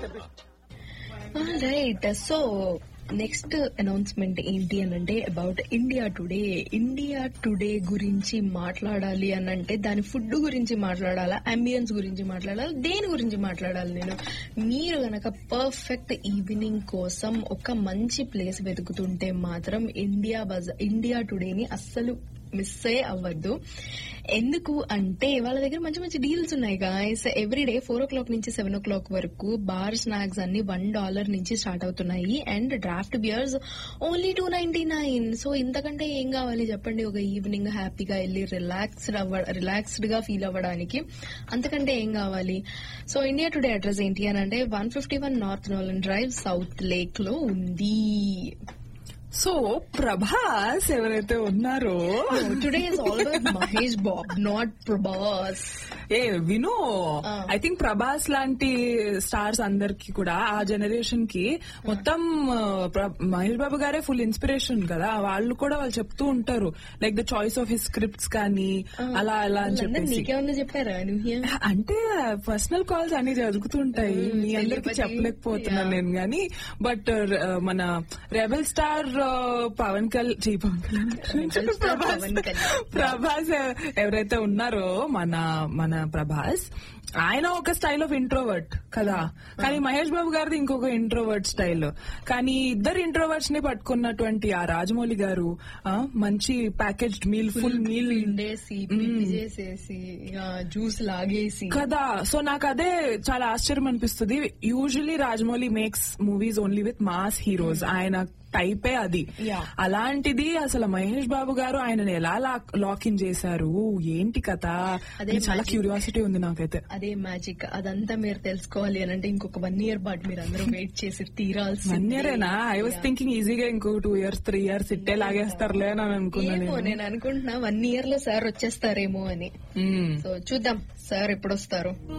Right so next announcement ఏంటి అని అంటే about India Today India Today గురించి మాట్లాడాలి అని అంటే దాని ఫుడ్ గురించి మాట్లాడాలా అంబియన్స్ గురించి మాట్లాడాలి దేని గురించి మాట్లాడాలి నేను మీరు గనక పర్ఫెక్ట్ ఈవినింగ్ కోసం ఒక మంచి ప్లేస్ వెతుకుతుంటే మాత్రం ఇండియా బజార్ ఇండియా టుడేని అస్సలు మిస్ అయ్యే అవ్వద్దు ఎందుకు అంటే వాళ్ళ దగ్గర మంచి మంచి డీల్స్ ఉన్నాయి guys every day four o'clock నుంచి సెవెన్ ఓ క్లాక్ వరకు బార్ స్నాక్స్ అన్ని వన్ డాలర్ నుంచి స్టార్ట్ అవుతున్నాయి and draft beers only two ninety nine so ఇంతకంటే ఏం కావాలి చెప్పండి ఒక ఈవినింగ్ హ్యాపీగా వెళ్ళి రిలాక్స్డ్ అవ్వ రిలాక్స్డ్ గా ఫీల్ అవ్వడానికి అంతకంటే ఏం కావాలి సో ఇండియా టుడే అడ్రస్ ఏంటి అని అంటే one fifty one north Nolan drive south lake లో ఉంది సో ప్రభాస్ ఎవరైతే ఉన్నారో today is all about Mahesh Babu not Prabhas a విను ఆ. ఐ థింక్ ప్రభాస్ లాంటి స్టార్స్ అందరికి కూడా ఆ జనరేషన్ కి మొత్తం ఆ, ప్ర- మహేష్ బాబు గారే ఫుల్ ఇన్స్పిరేషన్ కదా వాళ్ళు కూడా వాళ్ళు చెప్తూ ఉంటారు like the choice of his scripts కానీ అలా అలా అని వాళ్ళందరూ చెప్పేసి నీకేమన్నా చెప్పారా నువ్వు అంటే పర్సనల్ కాల్స్ అన్ని జరుగుతుంటాయి మ్మ్, మీ అందరికి telepathy. చెప్పలేకపోతున్నాను Yeah. నేను గానీ బట్ మన రెబల్ స్టార్ పవన్ కళ్యాణ్ ఛీ, పవన్ కళ్యాణ్ Rebel star ప్రభాస్ పవన్ కళ్యాణ్. ప్రభాస్ ఎవరైతే ఉన్నారో మన మన ప్రభాస్ ఆయన ఒక స్టైల్ ఆఫ్ ఇంట్రోవర్ట్ కదా కానీ మహేష్ బాబు గారిది ఇంకొక ఇంట్రోవర్ట్ స్టైల్ కానీ ఇద్దరు ఇంట్రోవర్ట్స్ ని పట్టుకున్నటువంటి ఆ రాజమౌళి గారు ఆ, మంచి ప్యాకేజ్డ్ మీల్ ఫుల్ మీల్ పిండేసి పిండి చేసేసి ఇక జ్యూస్ లాగేసి కదా సో నాకు అదే చాలా ఆశ్చర్యం అనిపిస్తుంది usually Rajamouli makes movies only with mass heroes ఆయన టైపే అది Yeah. అలాంటిది అసలు మహేష్ బాబు గారు ఆయనని ఎలా లాక్ ఇన్ చేశారు ఏంటి కథ అదే అని చాలా magic. క్యూరియాసిటీ ఉంది నాకైతే అదే మ్యాజిక్ అదంతా మీరు తెలుసుకోవాలి అని అంటే ఇంకొక వన్ ఇయర్ పాటు మీరు అందరూ వెయిట్ చేసి తీరాల్సి వన్ ఇయరేనా ఐ వాస్ థింకింగ్ ఈజీగా ఇంకో టూ ఇయర్స్ త్రీ ఇయర్స్ ఇట్టే లాగేస్తారులే అని అనుకున్నాను ఏమో నేను అనుకుంటున్నా వన్ ఇయర్ లో సార్ వచ్చేస్తారేమో అని నేను సో చూద్దాం సార్ ఎప్పుడు వస్తారు